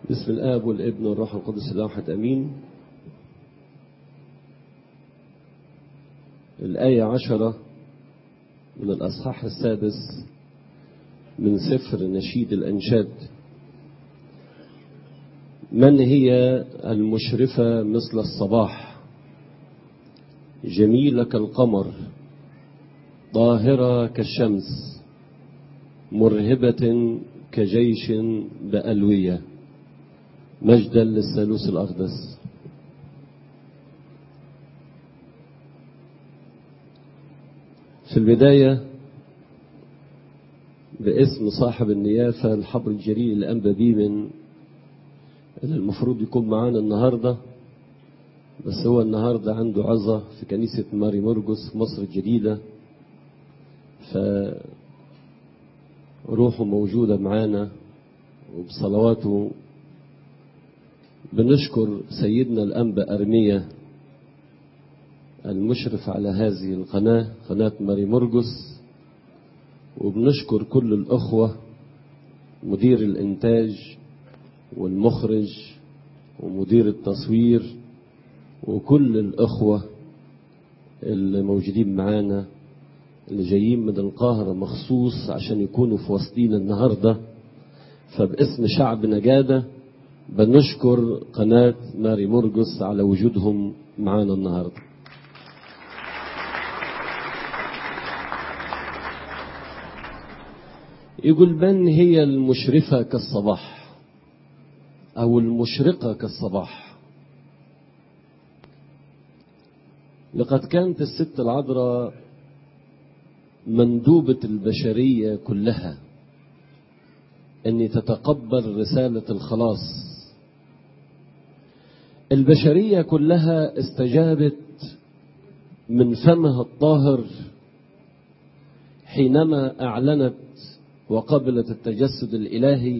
بسم الآب والابن والروح القدس الواحد أمين الآية عشرة من الأصحاح السادس من سفر نشيد الأنشاد من هي المشرفة مثل الصباح جميلة كالقمر طاهرة كالشمس مرهبة كجيش بألوية مجدا للثالوث الأقدس في البداية باسم صاحب النيافة الحبر الجليل الأنبا بيمن اللي المفروض يكون معانا النهاردة بس هو النهاردة عنده عظة في كنيسة ماري مرقس في مصر الجديدة فروحه موجودة معانا وبصلواته بنشكر سيدنا الأنبا أرمية المشرف على هذه القناة قناة ماري مرقس وبنشكر كل الأخوة مدير الإنتاج والمخرج ومدير التصوير وكل الأخوة اللي موجودين معانا اللي جايين من القاهرة مخصوص عشان يكونوا في وسطينا النهاردة فباسم شعب نجادة بنشكر قناة ماري مرقس على وجودهم معانا النهاردة يقول من هي المشرفة كالصباح أو المشرقة كالصباح لقد كانت الست العذراء مندوبة البشرية كلها أن تتقبل رسالة الخلاص البشرية كلها استجابت من فمها الطاهر حينما أعلنت وقبلت التجسد الإلهي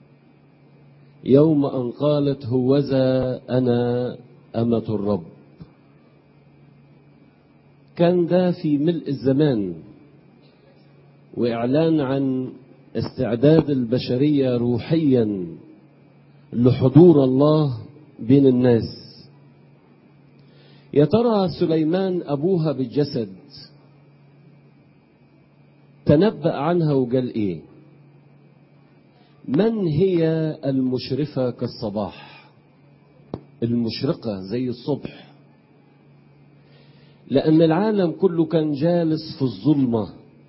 يوم أن قالت هوذا أنا أمة الرب كان ده في ملء الزمان وإعلان عن استعداد البشرية روحيا لحضور الله بين الناس يا ترى سليمان أبوها بالجسد تنبأ عنها وقال إيه من هي المشرفة كالصباح المشرقة زي الصبح لأن العالم كله كان جالس في الظلمة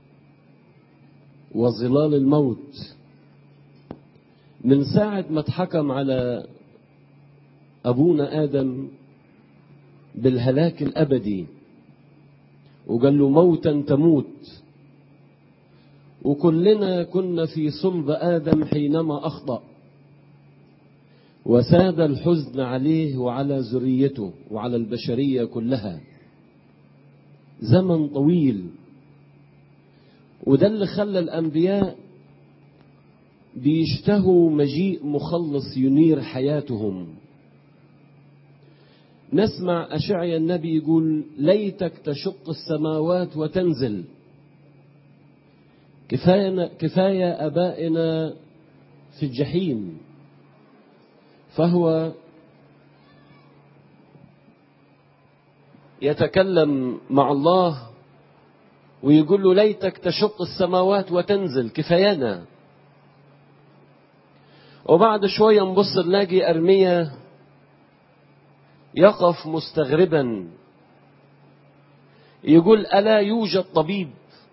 وظلال الموت من ساعة ما اتحكم على أبونا آدم بالهلاك الأبدي وقال له موتا تموت وكلنا كنا في صلب آدم حينما أخطأ وساد الحزن عليه وعلى ذريته وعلى البشرية كلها زمن طويل وده اللي خلى الأنبياء بيشتهوا مجيء مخلص ينير حياتهم نسمع أشعيا النبي يقول ليتك تشق السماوات وتنزل كفاية, كفاية أبائنا في الجحيم فهو يتكلم مع الله ويقول له ليتك تشق السماوات وتنزل كفايانا وبعد شوية نبص نلاقي أرمية يقف مستغربا يقول ألا يوجد طبيب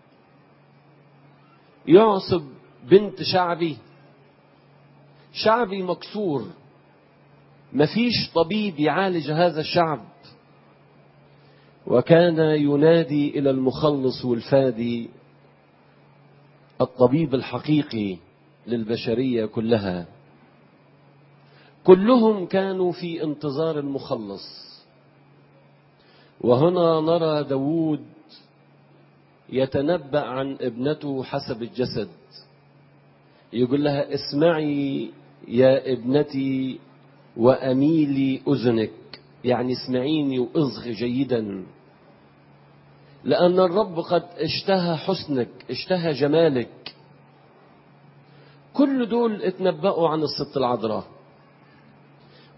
يعصب بنت شعبي شعبي مكسور مفيش طبيب يعالج هذا الشعب وكان ينادي إلى المخلص والفادي الطبيب الحقيقي للبشرية كلها كلهم كانوا في انتظار المخلص وهنا نرى داود يتنبأ عن ابنته حسب الجسد يقول لها اسمعي يا ابنتي وأميلي أذنك يعني اسمعيني واصغ جيدا لأن الرب قد اشتهى حسنك اشتهى جمالك كل دول اتنبأوا عن الست العذراء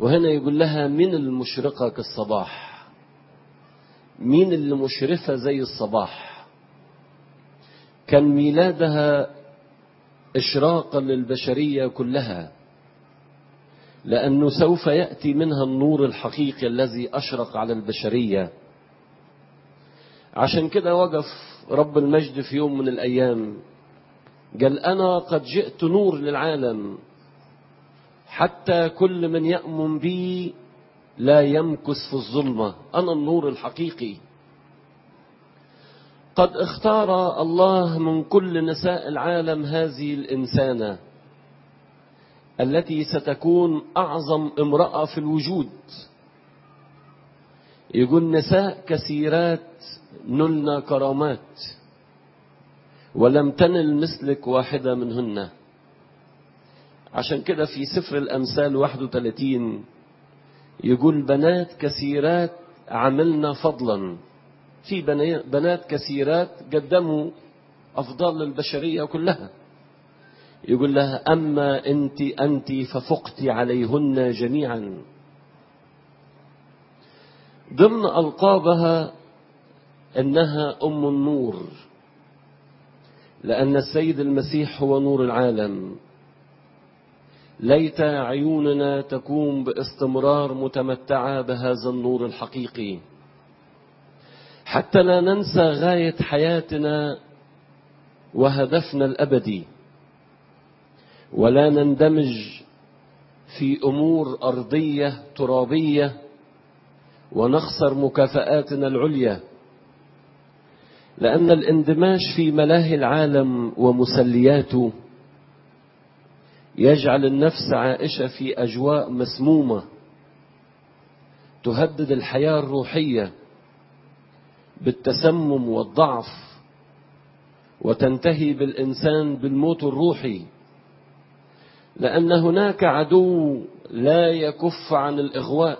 وهنا يقول لها من المشرقة كالصباح مين اللي مشرفة زي الصباح كان ميلادها إشراقا للبشرية كلها لأنه سوف يأتي منها النور الحقيقي الذي أشرق على البشرية عشان كده وقف رب المجد في يوم من الأيام قال أنا قد جئت نور للعالم حتى كل من يأمن بي لا يمكث في الظلمة أنا النور الحقيقي قد اختار الله من كل نساء العالم هذه الإنسانة التي ستكون أعظم امرأة في الوجود يقول نساء كثيرات نلنا كرامات ولم تنل مثلك واحدة منهن عشان كده في سفر الأمثال 31 يقول بنات كثيرات عملنا فضلا في بنات كثيرات قدموا أفضل للبشرية كلها يقول لها أما أنت أنت ففقت عليهن جميعا ضمن ألقابها أنها أم النور لأن السيد المسيح هو نور العالم ليت عيوننا تكون باستمرار متمتعة بهذا النور الحقيقي حتى لا ننسى غاية حياتنا وهدفنا الأبدي ولا نندمج في أمور أرضية ترابية ونخسر مكافآتنا العليا لأن الاندماج في ملاهي العالم ومسلياته يجعل النفس عائشة في أجواء مسمومة تهدد الحياة الروحية بالتسمم والضعف وتنتهي بالإنسان بالموت الروحي لأن هناك عدو لا يكف عن الإغواء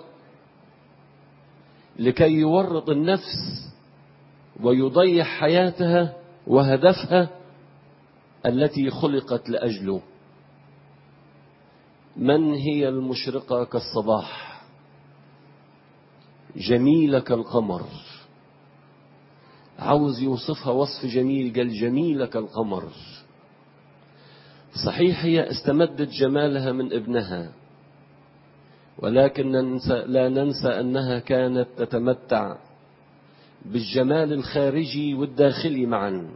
لكي يورط النفس ويضيع حياتها وهدفها التي خلقت لأجله من هي المشرقة كالصباح جميلة كالقمر عاوز يوصفها وصف جميل قال جميلة كالقمر صحيح هي استمدت جمالها من ابنها ولكن ننسى لا ننسى أنها كانت تتمتع بالجمال الخارجي والداخلي معا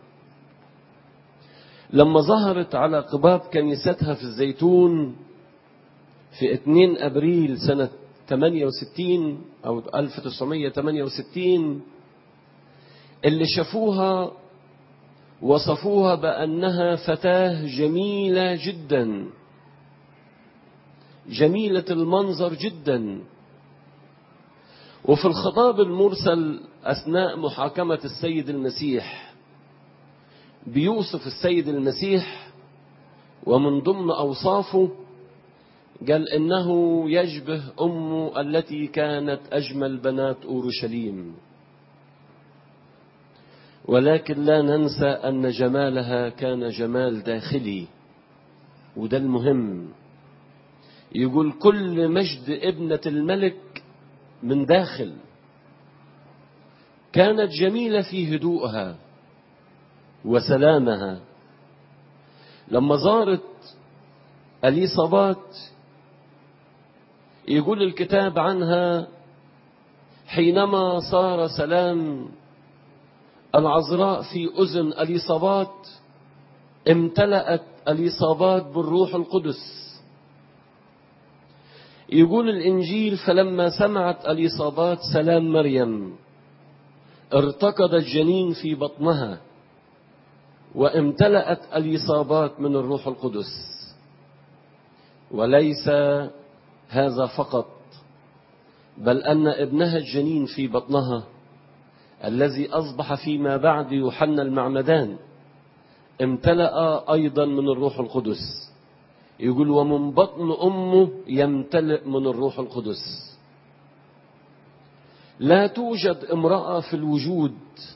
لما ظهرت على قباب كنيستها في الزيتون في 2 أبريل سنة 68 أو 1968 اللي شافوها وصفوها بأنها فتاة جميلة جدا جميلة المنظر جدا وفي الخطاب المرسل أثناء محاكمة السيد المسيح بيوصف السيد المسيح ومن ضمن أوصافه قال إنه يشبه أمه التي كانت أجمل بنات أورشليم ولكن لا ننسى أن جمالها كان جمال داخلي وده المهم يقول كل مجد ابنة الملك من داخل كانت جميلة في هدوءها وسلامها لما زارت أليصابات يقول الكتاب عنها حينما صار سلام العذراء في أذن أليصابات امتلأت أليصابات بالروح القدس يقول الإنجيل فلما سمعت أليصابات سلام مريم ارتقد الجنين في بطنها وامتلأت أليصابات من الروح القدس وليس هذا فقط بل أن ابنها الجنين في بطنها الذي أصبح فيما بعد يوحنا المعمدان امتلأ أيضا من الروح القدس يقول ومن بطن أمه يمتلئ من الروح القدس لا توجد امرأة في الوجود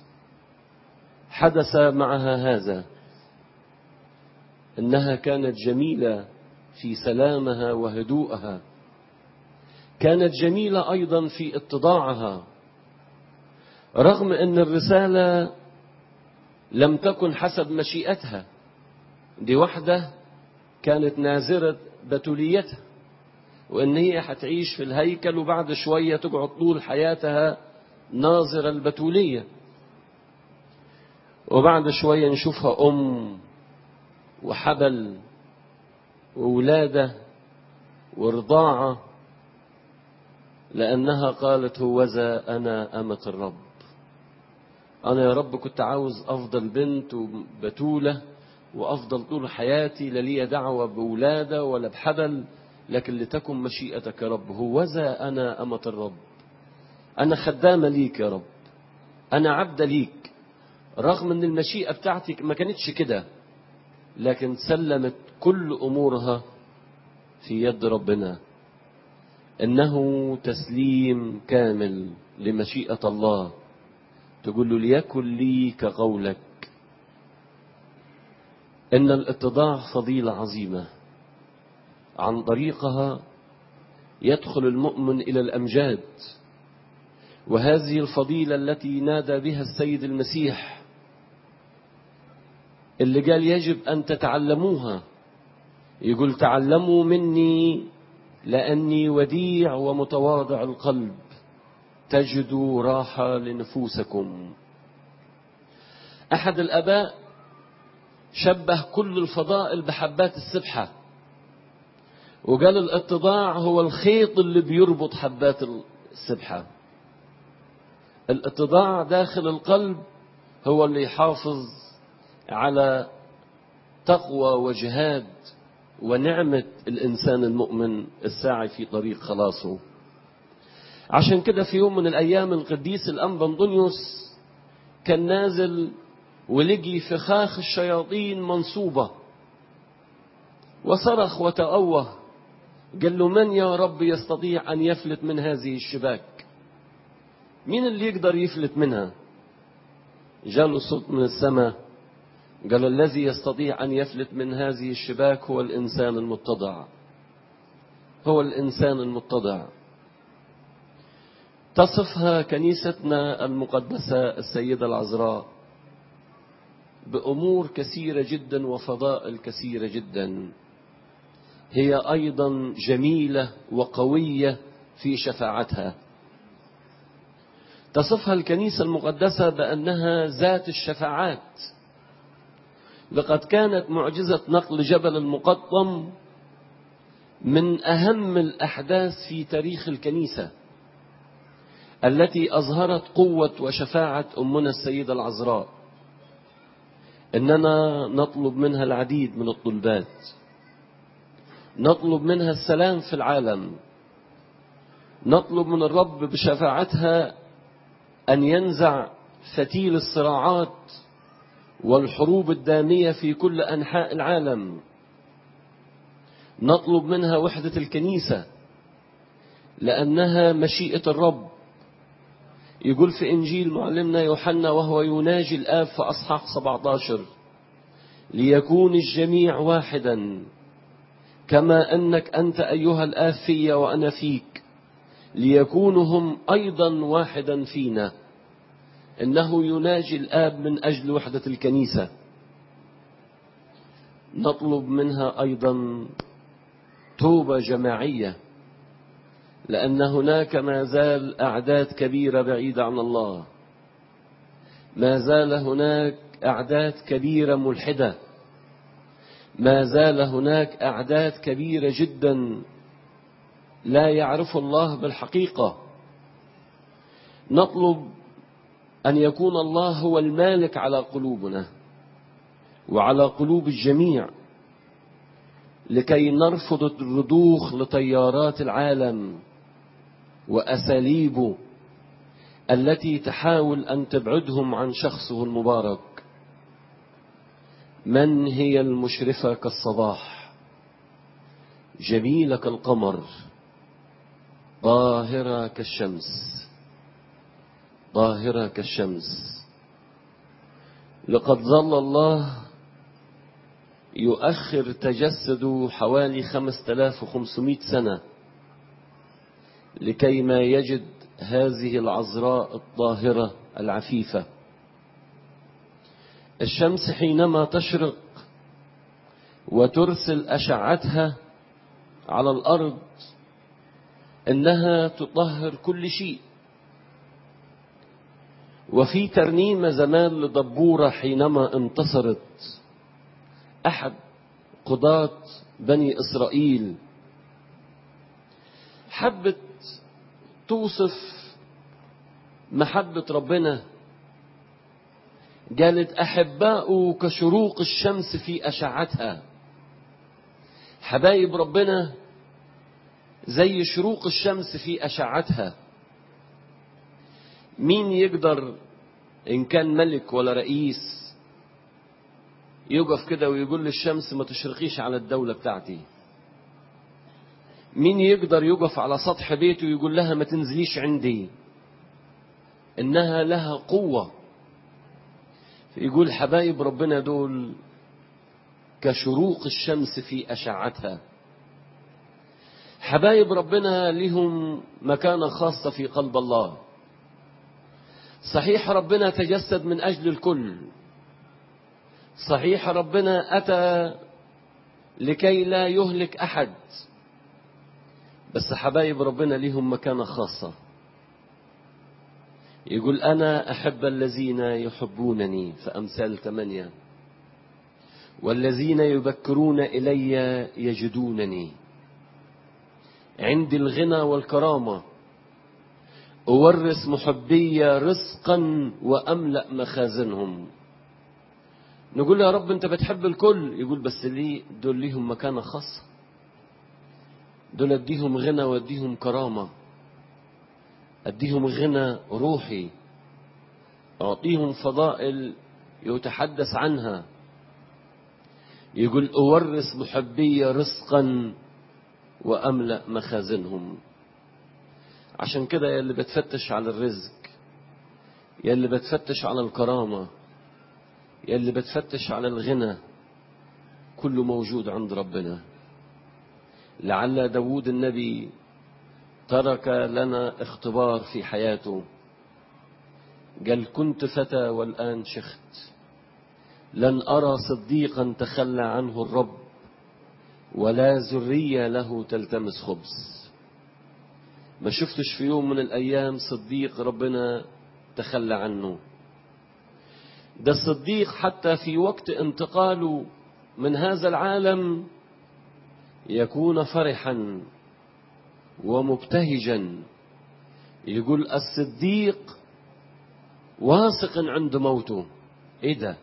حدث معها هذا إنها كانت جميلة في سلامها وهدوءها كانت جميلة أيضا في اتضاعها رغم أن الرسالة لم تكن حسب مشيئتها دي واحدة كانت نازرة بتوليتها وأن هي هتعيش في الهيكل وبعد شوية تقعد طول حياتها ناظرة البتولية وبعد شوية نشوفها أم وحبل وولادة ورضاعة لأنها قالت هوذا أنا أمة الرب أنا يا رب كنت عاوز أفضل بنت وبتولة وأفضل طول حياتي لا لي دعوة بولادة ولا بحبل لكن لتكن مشيئتك يا رب هوذا أنا أمة الرب أنا خدامة ليك يا رب أنا عبدة ليك رغم أن المشيئة بتاعتي ما كانتش كده لكن سلمت كل أمورها في يد ربنا إنه تسليم كامل لمشيئة الله تقول له ليكن لي كقولك إن الاتضاع فضيلة عظيمة عن طريقها يدخل المؤمن إلى الأمجاد وهذه الفضيلة التي نادى بها السيد المسيح اللي قال يجب أن تتعلموها يقول تعلموا مني لأني وديع ومتواضع القلب تجدوا راحة لنفوسكم أحد الأباء شبه كل الفضائل بحبات السبحة وقال الاتضاع هو الخيط اللي بيربط حبات السبحة الاتضاع داخل القلب هو اللي يحافظ على تقوى وجهاد ونعمة الإنسان المؤمن الساعي في طريق خلاصه عشان كده في يوم من الأيام القديس الأنبا أنطونيوس كان نازل ولقي فخاخ الشياطين منصوبة وصرخ وتأوه قال له من يا رب يستطيع أن يفلت من هذه الشباك مين اللي يقدر يفلت منها جاله صوت من السماء قال الذي يستطيع أن يفلت من هذه الشباك هو الإنسان المتضع هو الإنسان المتضع تصفها كنيستنا المقدسة السيدة العذراء بأمور كثيرة جدا وفضائل كثيرة جدا هي أيضا جميلة وقوية في شفاعتها تصفها الكنيسة المقدسة بأنها ذات الشفاعات لقد كانت معجزة نقل جبل المقطم من أهم الأحداث في تاريخ الكنيسة التي أظهرت قوة وشفاعة أمنا السيدة العذراء إننا نطلب منها العديد من الطلبات نطلب منها السلام في العالم نطلب من الرب بشفاعتها أن ينزع فتيل الصراعات والحروب الدامية في كل أنحاء العالم نطلب منها وحدة الكنيسة لأنها مشيئة الرب يقول في إنجيل معلمنا يوحنا وهو يناجي الآب في أصحاح 17 ليكون الجميع واحدا كما أنك أنت أيها الآب في وأنا فيك ليكونوا هم أيضا واحدا فينا إنه يناجي الآب من أجل وحدة الكنيسة نطلب منها أيضا توبة جماعية لأن هناك ما زال أعداد كبيرة بعيدة عن الله ما زال هناك أعداد كبيرة ملحدة ما زال هناك أعداد كبيرة جدا لا يعرف الله بالحقيقة نطلب أن يكون الله هو المالك على قلوبنا وعلى قلوب الجميع لكي نرفض الرضوخ لتيارات العالم وأساليبه التي تحاول أن تبعدهم عن شخصه المبارك من هي المشرفة كالصباح جميلة كالقمر ظاهرة كالشمس ظاهرة كالشمس لقد ظل الله يؤخر تجسده حوالي 5500 سنة لكي ما يجد هذه العذراء الطاهرة العفيفة الشمس حينما تشرق وترسل أشعتها على الأرض إنها تطهر كل شيء وفي ترنيمة زمان لدبورة حينما انتصرت أحد قضاة بني إسرائيل حبت توصف محبة ربنا قالت أحباء كشروق الشمس في أشعتها حبايب ربنا زي شروق الشمس في أشعتها مين يقدر إن كان ملك ولا رئيس يقف كده ويقول للشمس ما تشرقيش على الدولة بتاعتي مين يقدر يقف على سطح بيته ويقول لها ما تنزليش عندي إنها لها قوة يقول حبايب ربنا دول كشروق الشمس في أشعتها حبايب ربنا لهم مكانة خاصة في قلب الله صحيح ربنا تجسد من أجل الكل صحيح ربنا أتى لكي لا يهلك أحد بس حبايب ربنا لهم مكانة خاصة يقول أنا أحب الذين يحبونني في أمثال ثمانية والذين يبكرون إلي يجدونني عندي الغنى والكرامة أورث محبي رزقا وأملأ مخازنهم نقول يا رب أنت بتحب الكل يقول بس ليه دول ليهم مكانة خاصة دول أديهم غنى وأديهم كرامة أديهم غنى روحي أعطيهم فضائل يتحدث عنها يقول أورث محبي رزقا وأملأ مخازنهم عشان كده يا اللي بتفتش على الرزق يا اللي بتفتش على الكرامة يا اللي بتفتش على الغنى كله موجود عند ربنا لعل داود النبي ترك لنا اختبار في حياته قال كنت فتى والآن شخت لن أرى صديقا تخلى عنه الرب ولا ذرية له تلتمس خبز ما شفتش في يوم من الأيام صديق ربنا تخلى عنه ده الصديق حتى في وقت انتقاله من هذا العالم يكون فرحا ومبتهجا يقول الصديق واثق عند موته ايه ده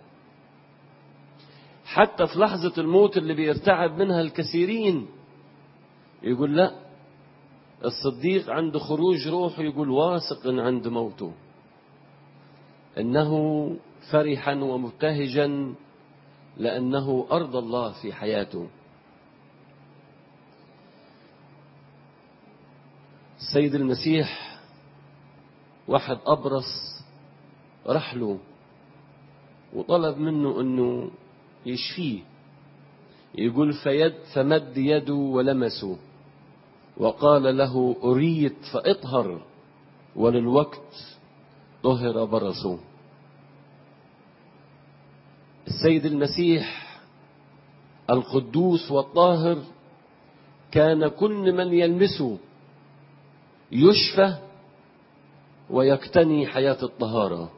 حتى في لحظة الموت اللي بيرتعب منها الكثيرين يقول لا الصديق عند خروج روحه يقول واثق عند موته انه فرحا ومبتهجا لانه ارضى الله في حياته السيد المسيح واحد ابرص راح له وطلب منه انه يشفيه يقول فيد فمد يده ولمسه وقال له أريد فاطهر وللوقت طهر برصه السيد المسيح القدوس والطاهر كان كل من يلمسه يشفى ويقتني حياة الطهارة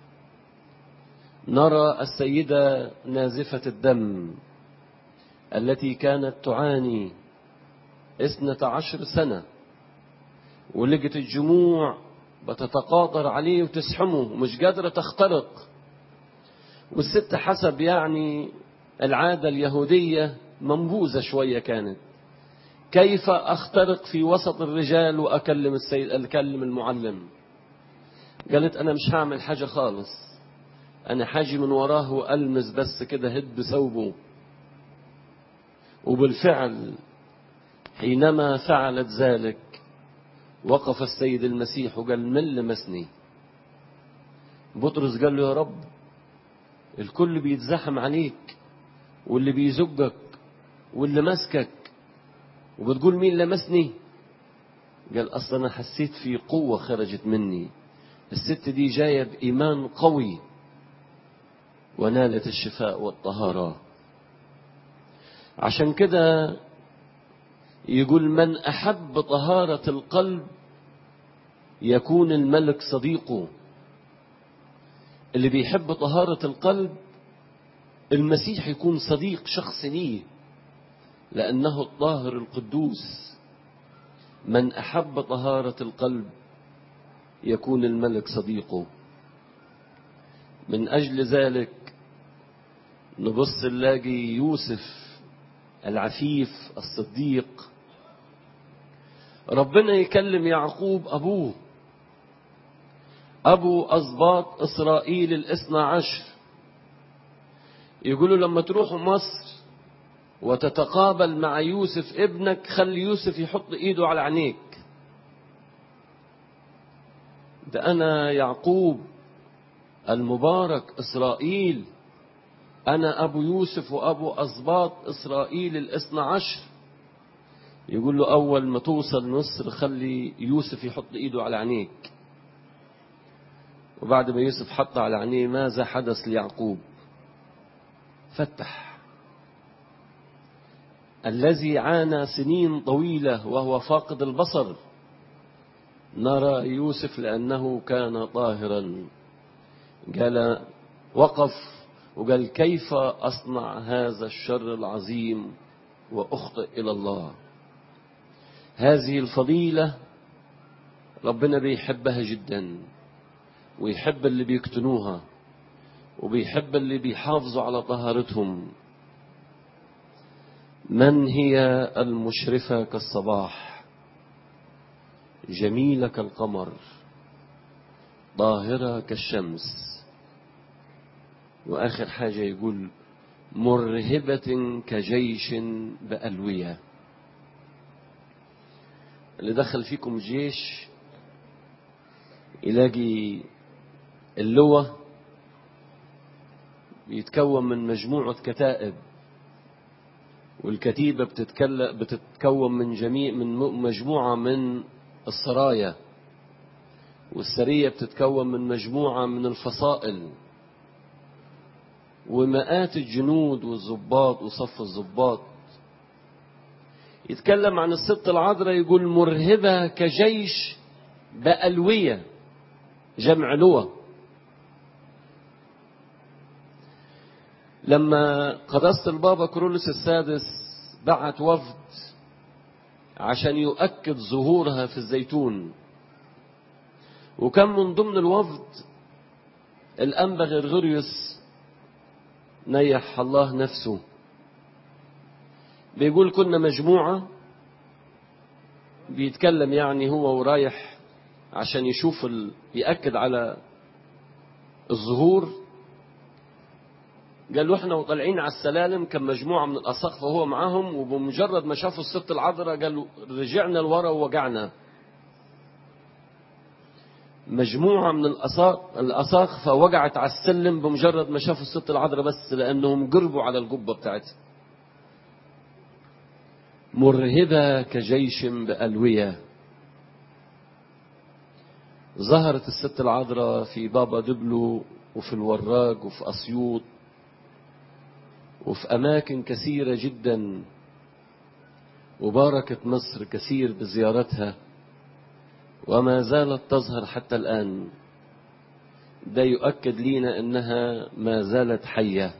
نرى السيدة نازفة الدم التي كانت تعاني اثنة عشر سنة ولقت الجموع بتتقاطر عليه وتسحمه ومش قادرة تخترق والست حسب يعني العادة اليهودية منبوذة شوية كانت كيف أخترق في وسط الرجال وأكلم السيد أكلم المعلم قالت أنا مش هعمل حاجة خالص أنا حاجي من وراه وألمس بس كده هد بثوبه وبالفعل حينما فعلت ذلك وقف السيد المسيح وقال من لمسني بطرس قال له يا رب الكل بيتزحم عليك واللي بيزجك واللي ماسكك وبتقول مين لمسني قال أصلا أنا حسيت في قوة خرجت مني الست دي جاية بإيمان قوي ونالت الشفاء والطهارة عشان كده يقول من أحب طهارة القلب يكون الملك صديقه اللي بيحب طهارة القلب المسيح يكون صديق شخص ليه لأنه الطاهر القدوس من أحب طهارة القلب يكون الملك صديقه من أجل ذلك نبص نلاقي يوسف العفيف الصديق ربنا يكلم يعقوب أبوه أبو أسباط إسرائيل الاثنى عشر يقولوا لما تروحوا مصر وتتقابل مع يوسف ابنك خلي يوسف يحط ايده على عينيك ده أنا يعقوب المبارك إسرائيل أنا أبو يوسف وأبو أسباط إسرائيل الاثنى عشر يقول له أول ما توصل مصر خلي يوسف يحط إيده على عينيك وبعد ما يوسف حط على عينيه ماذا حدث ليعقوب فتح الذي عانى سنين طويلة وهو فاقد البصر نرى يوسف لأنه كان طاهرا قال وقف وقال كيف أصنع هذا الشر العظيم وأخطئ إلى الله هذه الفضيلة ربنا بيحبها جدا ويحب اللي بيكتنوها وبيحب اللي بيحافظوا على طهارتهم من هي المشرفة كالصباح جميلة كالقمر ظاهرة كالشمس وآخر حاجة يقول مرهبة كجيش بألوية اللي دخل فيكم جيش يلاقي اللواء بيتكون من مجموعة كتائب والكتيبة بتتكلم بتتكون من جميع من مجموعة من السرايا والسرية بتتكون من مجموعة من الفصائل ومئات الجنود والضباط وصف الضباط يتكلم عن الست العذراء يقول مرهبة كجيش بألوية جمع لوى لما قداسة البابا كرولس السادس بعت وفد عشان يؤكد ظهورها في الزيتون وكان من ضمن الوفد الأنبا غرغريوس نيح الله نفسه بيقول كنا مجموعة بيتكلم يعني هو ورايح عشان يشوف ال... يأكد على الظهور قال له احنا وطالعين على السلالم كان مجموعة من الأساقفة وهو معاهم وبمجرد ما شافوا الست العذراء قالوا رجعنا لورا ووجعنا مجموعة من الأساقفة وقعت على السلم بمجرد ما شافوا الست العذراء بس لأنهم قربوا على القبة بتاعتها مرهبة كجيش بألوية ظهرت الست العذراء في بابا دبلو وفي الوراق وفي أسيوط وفي أماكن كثيرة جدا وباركت مصر كثير بزيارتها وما زالت تظهر حتى الآن ده يؤكد لينا أنها ما زالت حية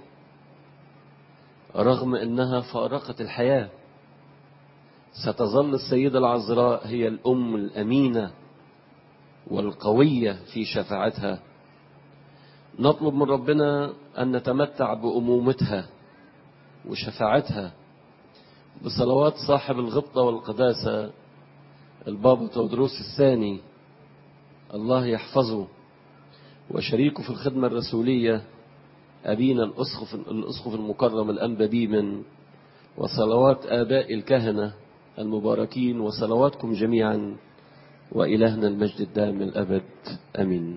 رغم أنها فارقت الحياة ستظل السيدة العذراء هي الأم الأمينة والقوية في شفاعتها نطلب من ربنا أن نتمتع بأمومتها وشفاعتها بصلوات صاحب الغبطة والقداسة البابا تودروس الثاني الله يحفظه وشريكه في الخدمة الرسولية أبينا الأسقف, الأسقف المكرم الأنبا بيمن وصلوات آباء الكهنة المباركين وصلواتكم جميعا وإلهنا المجد الدائم الأبد أمين